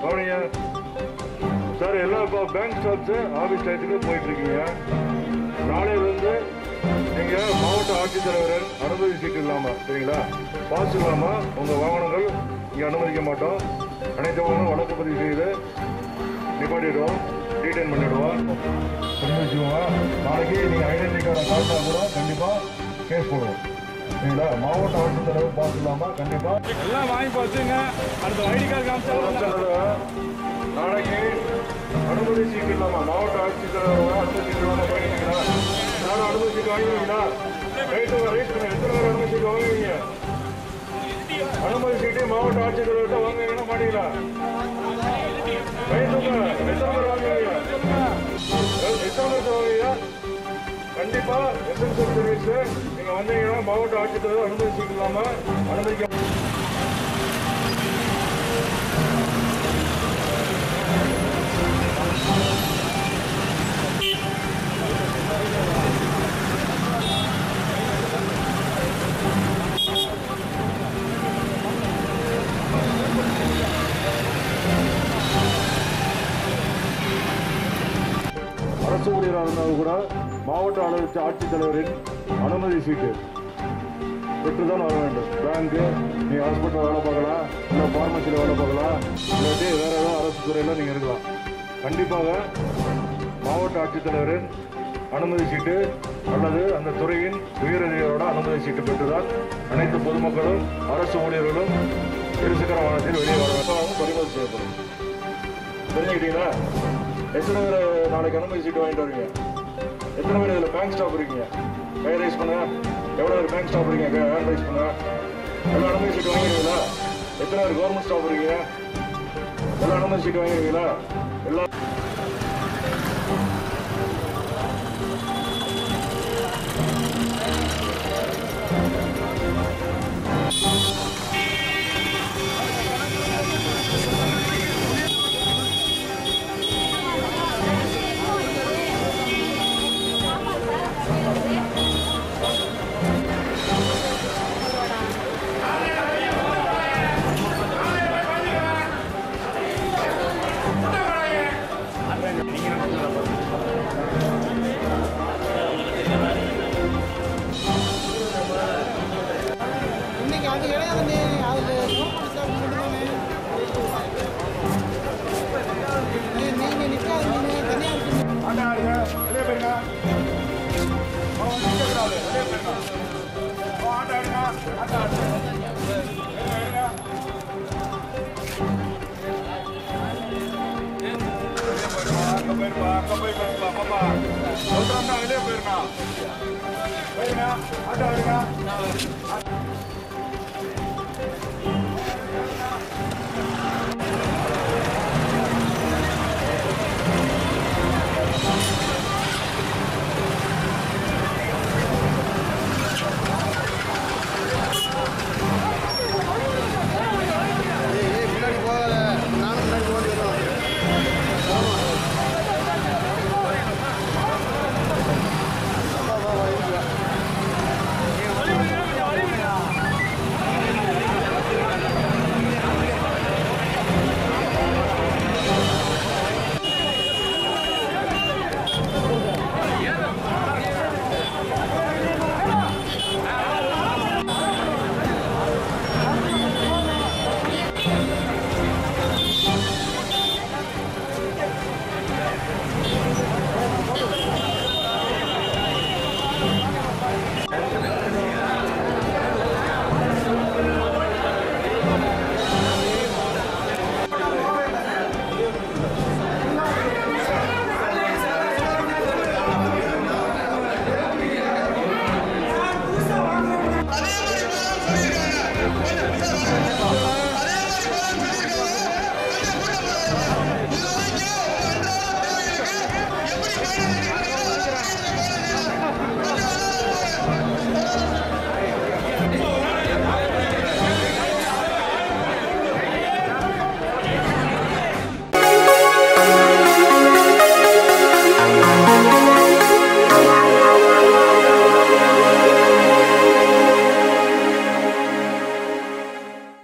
கவனிங்க சார் எல்லா இப்போ பேங்க் ஸ்டாஃப்ஸு ஆஃபீஸ் டயத்துக்கு போயிட்டு இருக்கீங்க நாளையிலேருந்து நீங்கள் மாவட்ட ஆட்சித்தலைவர் அனுமதி சீட்டு இல்லாமல் சரிங்களா பாஸ் இல்லாமல் உங்கள் வாகனங்கள் இங்கே அனுமதிக்க மாட்டோம் அனைத்து வாகனம் வழக்கு பதிவு செய்து நிப்பாட்டிடுவோம் டீடைன் பண்ணிடுவோம் தெரிஞ்சுக்குவோம் நாளைக்கு நீங்கள் ஐடென்டி கார்டை காட்டினா கூட கண்டிப்பாக கேஸ் போடுவோம் சரிங்களா மாவட்ட ஆட்சித்தலைவர் பாஸ் இல்லாமல் கண்டிப்பாக எல்லாம் வாங்கி போச்சுங்க அடுத்த ஐடி கார்டு காமிச்சாலும் நாளைக்கு அனுமதி சீட்டு இல்லாம மாவட்ட ஆட்சித்தலைவர் அனுமதி சீட்டு இல்லாம பயணிக்கிறா யாரும் அனுமதி சீட்டு வாங்குவீங்களா ரைட்டு ரைட் பண்ணுங்க எத்தனை பேர் அனுமதி சீட்டு வாங்குவீங்க அனுமதி சீட்டு மாவட்ட ஆட்சித்தலைவர்கிட்ட வாங்குவீங்கன்னா மாட்டீங்களா ரைட்டுங்க எத்தனை பேர் வாங்குவீங்க எத்தனை பேர் வாங்குவீங்க கண்டிப்பா எஸ்என்சியல் சர்வீஸ் நீங்க வந்தீங்கன்னா மாவட்ட ஆட்சித்தலைவர் அனுமதி சீட்டு இல்லாம அனுமதிக்க அரசு ஊழியராக இருந்தாலும் கூட மாவட்ட அளவு ஆட்சித்தலைவரின் அனுமதி சீட்டு பெற்றுதான் வர வேண்டும் பேங்க்கு நீ ஹாஸ்பிட்டல் வேலை பார்க்கலாம் இல்லை ஃபார்மசியில் வேலை பார்க்கலாம் இல்லாட்டி வேற ஏதாவது அரசு துறையில் நீங்கள் இருக்கலாம் கண்டிப்பாக மாவட்ட ஆட்சித்தலைவரின் அனுமதி சீட்டு அல்லது அந்த துறையின் உயரதிகாரோட அனுமதி சீட்டு பெற்றுதான் அனைத்து பொதுமக்களும் அரசு ஊழியர்களும் இருசக்கர வாகனத்தில் வெளியே வர வேண்டும் பறிமுதல் செய்யப்படும் தெரிஞ்சுக்கிட்டீங்களா எத்தனை பேர் நாளைக்கு அனுமதி சீட்டு வாங்கிட்டு வரீங்க எத்தனை பேர் இதில் பேங்க் ஸ்டாப் இருக்கீங்க கை ரைஸ் பண்ணுங்க எவ்வளோ பேர் பேங்க் ஸ்டாப் இருக்கீங்க ஹேண்ட் ரைஸ் பண்ணுங்க எல்லாம் அனுமதி சீட்டு வாங்கிடுவீங்களா எத்தனை பேர் கவர்மெண்ட் ஸ்டாப் இருக்கீங்க எல்லாம் அனுமதி சீட்டு வாங்கிடுவீங்களா எல்லாம் இன்னைக்கு அது கிடையாதுண்ணே அதில் கவர்மெண்ட் ஸ்டாஃப் மட்டும்தானே நீங்கள் நிற்காது நீங்கள் தனியாக இருக்கீங்க ஆட்டா ஆடுங்க வெளியே போயிருங்க அவன் வந்து நிற்கக்கூடாது வெளியே போயிருங்க அவன் ஆட்டா ஆடுங்க ஆட்டா ஆடுங்க இருங்க, இருங்க. வெளியே போயிருப்பா, அங்க போயிருப்பா, அங்க போய் பேசுப்பா, பாப்பா. சொல்றாங்க, வெளியே போயிருங்க. போயிருங்க, ஆட்டோ ஆடுங்க.